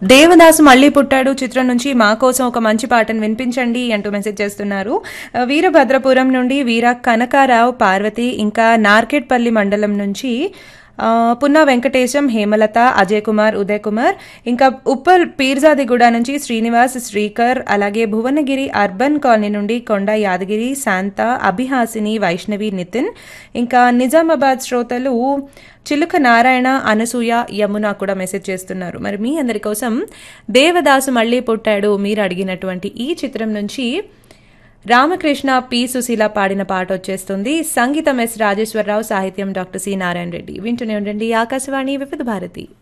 దేవదాసు మళ్ళీ పుట్టాడు చిత్రం నుంచి మా కోసం ఒక మంచి పాటను వినిపించండి అంటూ మెసేజ్ చేస్తున్నారు ఆ, వీరభద్రపురం నుండి వీర కనకారావు పార్వతి ఇంకా నార్కెట్పల్లి మండలం నుంచి ఆ, పున్నా వెంకటేశం హేమలత అజయ్ కుమార్ ఉదయ్ కుమార్ ఇంకా ఉప్పల్ పీర్జాదిగూడ నుంచి శ్రీనివాస్ శ్రీకర్ అలాగే భువనగిరి అర్బన్ కాలనీ నుండి కొండ యాదగిరి శాంత అభిహాసిని వైష్ణవి నితిన్ ఇంకా నిజామాబాద్ శ్రోతలు చిలుక నారాయణ అనసూయ యమున కూడా మెసేజ్ చేస్తున్నారు మరి మీ అందరి కోసం దేవదాసు మళ్ళీ పుట్టాడు మీరు అడిగినటువంటి ఈ చిత్రం నుంచి రామకృష్ణ పి సుశీల పాడిన పాట వచ్చేస్తుంది సంగీతం ఎస్ రాజేశ్వరరావు సాహిత్యం డాక్టర్ సి నారాయణ రెడ్డి వింటూనే ఉండండి ఆకాశవాణి వివిధ భారతి